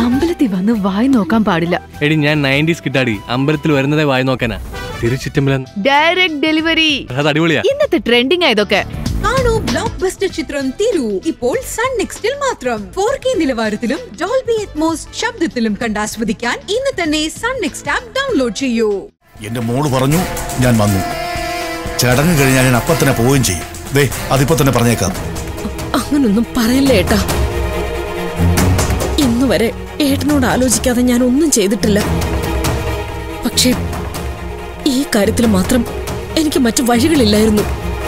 അമ്പലത്തിൽ വന്ന് വായി നോക്കാൻ പാടില്ല എടി ഞാൻ നയൻറ്റീസ് കിട്ടാടി അമ്പലത്തിൽ വരുന്നതേ വായി നോക്കാനാ തിരുച്ചിറ്റമ്പലം ഡയറക്റ്റ് ഡെലിവറി അത് അടിപൊളിയാ ഇന്നത്തെ ട്രെൻഡിങ് ആയതൊക്കെ കാണൂ ബ്ലോക്ക് ബസ്റ്റർ ചിത്രം തിരു ഇപ്പോൾ സൺ നെക്സ്റ്റിൽ മാത്രം ഫോർ കെ നിലവാരത്തിലും ഡോൾബി അറ്റ്മോസ് ശബ്ദത്തിലും കണ്ടാസ്വദിക്കാൻ ഇന്ന് തന്നെ സൺ നെക്സ്റ്റ് ആപ്പ് ഡൗൺലോഡ് ചെയ്യൂ എന്റെ മോള് പറഞ്ഞു ഞാൻ വന്നു ചടങ്ങ് കഴിഞ്ഞാൽ ഞാൻ അപ്പം തന്നെ പോവുകയും ചെയ്യും ദേ അതിപ്പോ തന്നെ പറഞ്ഞേക്കാം അങ്ങനൊന്നും പറയല്ലേ ഏട്ടാ ഇന്നു വരെ ഏട്ടനോട് ആലോചിക്കാതെ ഞാൻ ഒന്നും ചെയ്തിട്ടില്ല പക്ഷേ ഈ കാര്യത്തിൽ മാത്രം എനിക്ക് മറ്റു വഴികളില്ലായിരുന്നു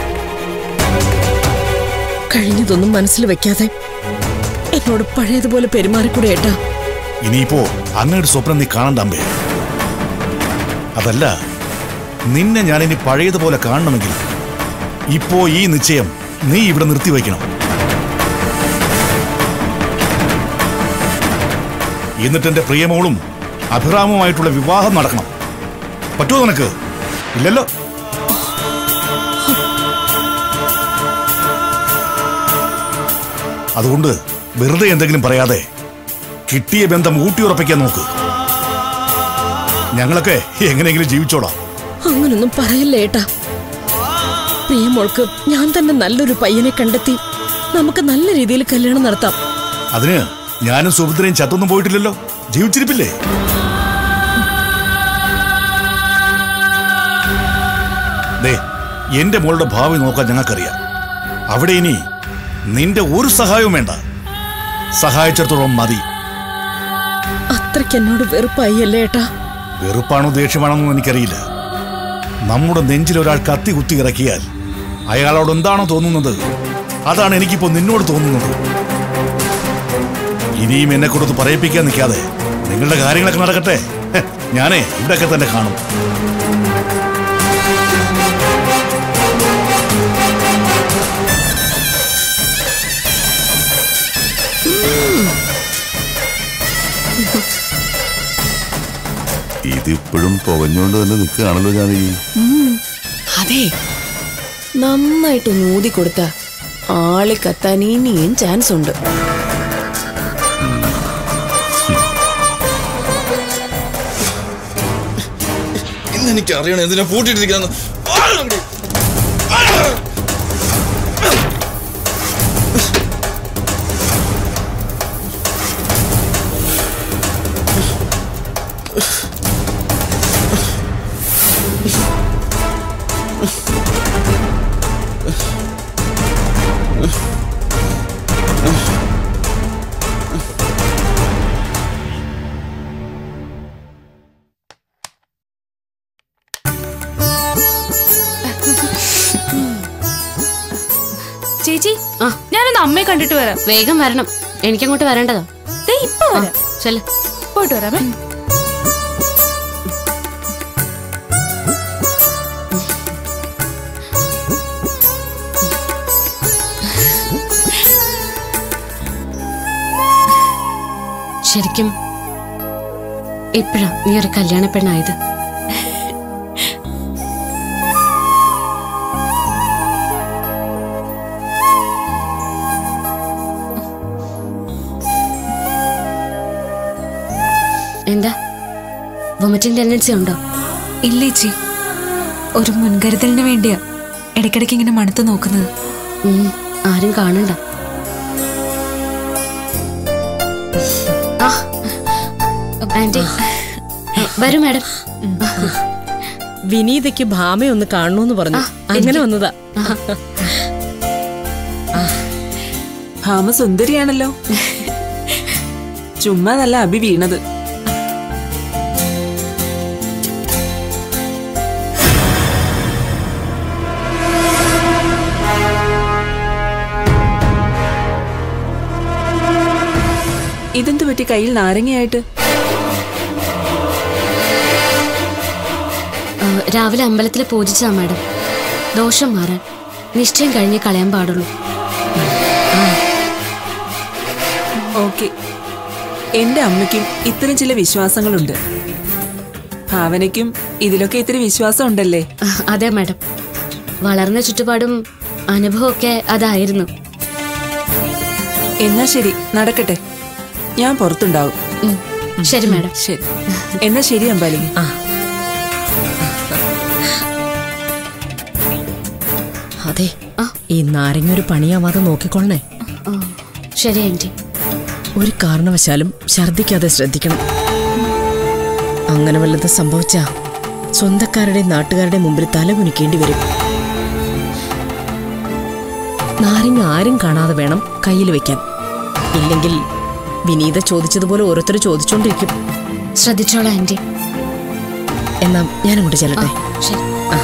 കഴിഞ്ഞതൊന്നും മനസ്സിൽ വെക്കാതെ എന്നോട് പഴയതുപോലെ പെരുമാറിക്കൂടെ ഏട്ടാ ഇനിയിപ്പോ അങ്ങയുടെ സ്വപ്നം നീ കാണണ്ടമ്പേ അതല്ല നിന്നെ ഞാൻ ഇനി പഴയതുപോലെ കാണണമെങ്കിൽ ഇപ്പോ ഈ നിശ്ചയം നീ ഇവിടെ നിർത്തിവെക്കണം എന്നിട്ട് എന്റെ പ്രിയമോളും അഭിറാമുമായിട്ടുള്ള വിവാഹം നടക്കണം പറ്റുമോ നിനക്ക് ഇല്ലല്ലോ അതുകൊണ്ട് വെറുതെ എന്തെങ്കിലും പറയാതെ കിട്ടിയ ബന്ധം ഊട്ടിയുറപ്പിക്കാൻ നോക്ക് ഞങ്ങളൊക്കെ എങ്ങനെയെങ്കിലും ജീവിച്ചോളാം അങ്ങനൊന്നും പറയല്ലേ ഏട്ടാ പ്രിയമോൾക്ക് ഞാൻ തന്നെ നല്ലൊരു പയ്യനെ കണ്ടെത്തി നമുക്ക് നല്ല രീതിയിൽ കല്യാണം നടത്താം അതിന് ഞാനും സുഭദ്രയും ചത്തൊന്നും പോയിട്ടില്ലല്ലോ ജീവിച്ചിരിപ്പില്ലേ ദേ എന്റെ മോളുടെ ഭാവി നോക്കാൻ ഞങ്ങൾക്കറിയാം അവിടെ ഇനി നിന്റെ ഒരു സഹായവും വേണ്ട സഹായിച്ചിടത്തോളം മതി അത്രയ്ക്ക് എന്നോട് വെറുപ്പായി അല്ലേ ഏട്ടാ വെറുപ്പാണോ ദേഷ്യമാണോ എനിക്കറിയില്ല നമ്മുടെ നെഞ്ചിൽ ഒരാൾ കത്തി കുത്തി ഇറക്കിയാൽ അയാളോട് എന്താണോ തോന്നുന്നത് അതാണ് എനിക്കിപ്പോ നിന്നോട് തോന്നുന്നത് ഇനിയും എന്നെ കൊടുത്ത് പറയിപ്പിക്കാൻ നിൽക്കാതെ നിങ്ങളുടെ കാര്യങ്ങളൊക്കെ നടക്കട്ടെ ഹെ, ഞാനേ ഇവിടെയൊക്കെ തന്നെ കാണും ഇതിപ്പോഴും പുകഞ്ഞുകൊണ്ട് തന്നെ നിൽക്കുകയാണല്ലോ ജാനകി അതെ നന്നായിട്ട് ഊതി കൊടുത്ത ആളി കത്താൻ ഇനിയും ചാൻസ് ഉണ്ട് ഇന്ന് എനിക്ക് അറിയണം എന്തിനാ പൂട്ടിയിട്ടിരിക്കാന്ന് ചേച്ചി ആ. ഞാനൊന്ന് അമ്മയെ കണ്ടിട്ട് വരാം വേഗം വരണം എനിക്കങ്ങോട്ട് വരേണ്ടതാ ദേ ഇപ്പൊ വരാം ചെല്ല പോയിട്ട് വരാമേ ശരിക്കും ഇപ്പഴാ നീ ഒരു കല്യാണ പെണ്ണായത് എന്താ വൊമിറ്റിംഗ് ടെൻഡൻസി ഉണ്ടോ ഇല്ലേച്ചി ഒരു മുൻകരുതലിന് വേണ്ടിയാ ഇടയ്ക്കിടയ്ക്ക് ഇങ്ങനെ മണത്ത് നോക്കുന്നത് ഉം, ആരും കാണണ്ട ആ, ആന്റി വരൂ മാഡം വിനീതയ്ക്ക് ഭാമയൊന്ന് കാണണമെന്ന് പറഞ്ഞു അങ്ങനെ വന്നതാ ഭാമ സുന്ദരിയാണല്ലോ ചുമ്മാ നല്ല അഭി വീണത് ഇതെന്ത് പറ്റി കയ്യിൽ നാരങ്ങയായിട്ട് ആ, രാവിലെ അമ്പലത്തിൽ പൂജിച്ചതാ മാഡം ദോഷം മാറാൻ നിശ്ചയം കഴിഞ്ഞ് കളയാൻ പാടുള്ളൂ ഓക്കെ എന്റെ അമ്മയ്ക്കും ഇത്തരം ചില വിശ്വാസങ്ങളുണ്ട് ഭാവനയ്ക്കും ഇതിലൊക്കെ ഇത്തിരി വിശ്വാസം ഉണ്ടല്ലേ ആ, അതെ മാഡം വളർന്ന ചുറ്റുപാടും അനുഭവമൊക്കെ അതായിരുന്നു എന്നാ ശരി നടക്കട്ടെ ഞാൻ പുറത്തുണ്ടാവും ഉം. ശരി മാഡം ശരി എന്നാ ശരി അമ്പാലിനി ആ അതെ ആ. ഈ നാരങ്ങ ഒരു പണിയാവാതെ നോക്കിക്കൊള്ളണേ ആ, ശരി ആന്റി ഒരു കാരണവശാലും ഛർദ്ദിക്കാതെ ശ്രദ്ധിക്കണം അങ്ങനെ വല്ലതും സംഭവിച്ച സ്വന്തക്കാരുടെ നാട്ടുകാരുടെ മുമ്പിൽ തല കുനിക്കേണ്ടി വരും നാരങ്ങ ആരും കാണാതെ വേണം കയ്യിൽ വെക്കാൻ ഇല്ലെങ്കിൽ വിനീത ചോദിച്ചതുപോലെ ഓരോരുത്തർ ചോദിച്ചോണ്ടിരിക്കും ശ്രദ്ധിച്ചോളാം ആന്റി എന്നാ ഞാൻ അങ്ങോട്ട് ചെല്ലട്ടെ ശരി ആ.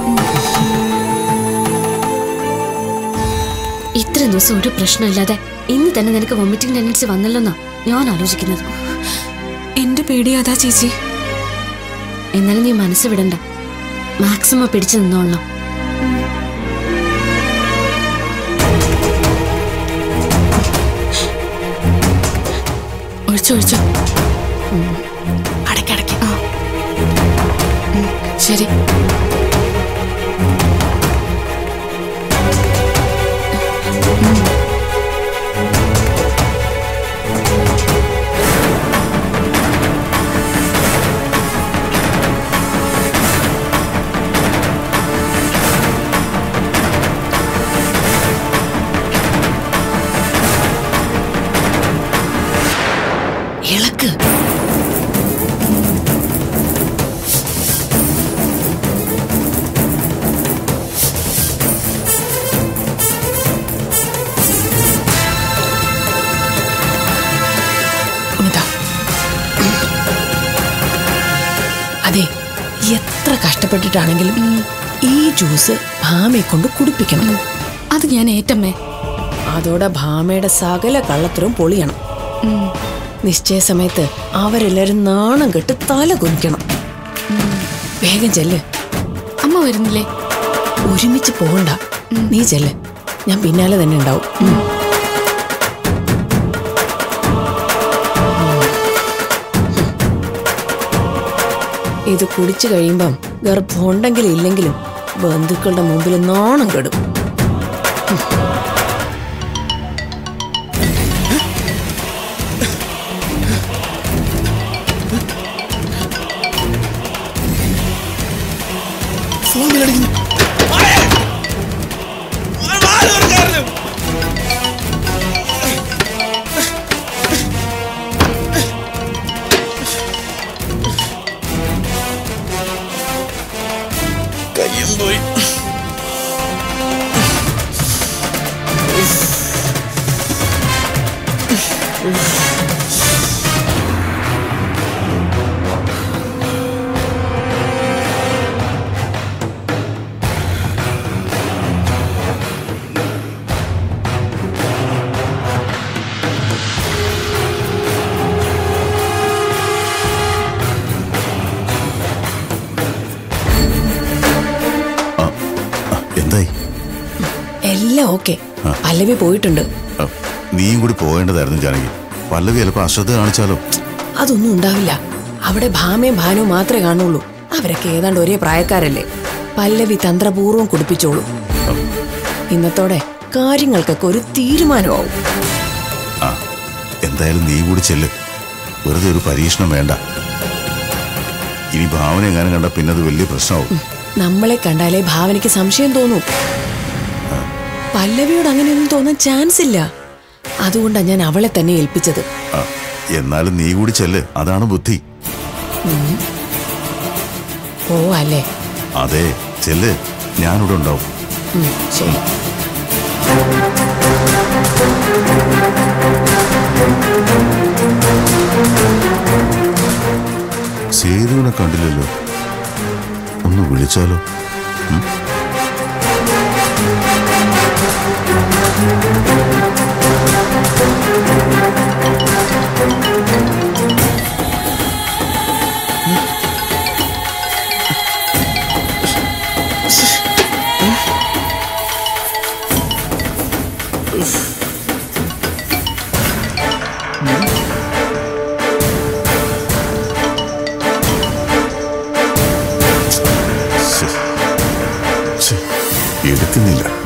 ഇത്രയും ദിവസം ഒരു പ്രശ്നമില്ലാതെ ഇന്ന് തന്നെ നിനക്ക് വൊമിറ്റിംഗ് ടെൻഡൻസി വന്നല്ലോന്നാ ഞാൻ ആലോചിക്കുന്നത് എന്റെ പേടി അതാ ചേച്ചി എന്നാലും നീ മനസ്സ് വിടണ്ട മാക്സിമം പിടിച്ചു നിന്നോളണം ഒഴിച്ചോ ഒഴിച്ചോ അടയ്ക്കടയ്ക്ക് ആ ഉം, ശരി ഇളക്ക് ഇതാ. അതെ എത്ര കഷ്ടപ്പെട്ടിട്ടാണെങ്കിലും ഈ ജ്യൂസ് ഭാമയെ കൊണ്ട് കുടിപ്പിക്കണം അത് ഞാൻ ഏറ്റമ്മേ അതോടെ ഭാമയുടെ സകല കള്ളത്തരവും പൊളിയണം നിശ്ചയ സമയത്ത് അവരെല്ലാരും നാണം കെട്ട് തല കുനിക്കണം വേഗം ചെല്ല് അമ്മ വരുന്നില്ലേ ഒരുമിച്ച് പോകണ്ട നീ ചെല്ല് ഞാൻ പിന്നാലെ തന്നെ ഉണ്ടാവും ഉം. ഇത് കുടിച്ചു കഴിയുമ്പം ഗർഭം ഉണ്ടെങ്കിലും ഇല്ലെങ്കിലും ബന്ധുക്കളുടെ മുമ്പിൽ നാണം കെടും ഫോണിലടിക്കുന്നു കയ്യും പോയി എന്തായി എല്ലാം ഓക്കെ പല്ലവി പോയിട്ടുണ്ട് ആ, നീയും കൂടി പോകേണ്ടതായിരുന്നു ജാനകി പല്ലവി ചിലപ്പോൾ അശ്രദ്ധ കാണിച്ചാലോ അതൊന്നും ഉണ്ടാവില്ല അവിടെ ഭാമയും ഭാനുവും മാത്രമേ കാണുള്ളൂ അവരൊക്കെ ഏതാണ്ട് ഒരേ പ്രായക്കാരല്ലേ പല്ലവി തന്ത്രപൂർവ്വം കുടിപ്പിച്ചോളൂ ഇന്നത്തോടെ കാര്യങ്ങൾക്കൊക്കെ ഒരു തീരുമാനമാവും ആ എന്തായാലും നീ കൂടി ചെല്ല് വെറുതെ ഒരു പരീക്ഷണം വേണ്ട ഇനി ഭാവന എങ്ങാനും കണ്ട പിന്നെ അത് വലിയ പ്രശ്നമാവും നമ്മളെ കണ്ടാലേ ഭാവനയ്ക്ക് സംശയം തോന്നും പല്ലവിയോട് അങ്ങനെയൊന്നും തോന്നാൻ ചാൻസ് ഇല്ല അതുകൊണ്ടാണ് ഞാൻ അവളെ തന്നെ ഏൽപ്പിച്ചത് ആ, എന്നാലും നീ കൂടി ചെല്ല് അതാണ് ബുദ്ധി ഓ അല്ലേ അതെ ചെല്ല് ഞാനിവിടെ ഉണ്ടാവും ഉം, ശരി സേതുവിനെ കണ്ടില്ലല്ലോ ഒന്ന് വിളിച്ചാലോ ഉം? ശ്ശെ. ശ്ശെ. എടുക്കുന്നില്ല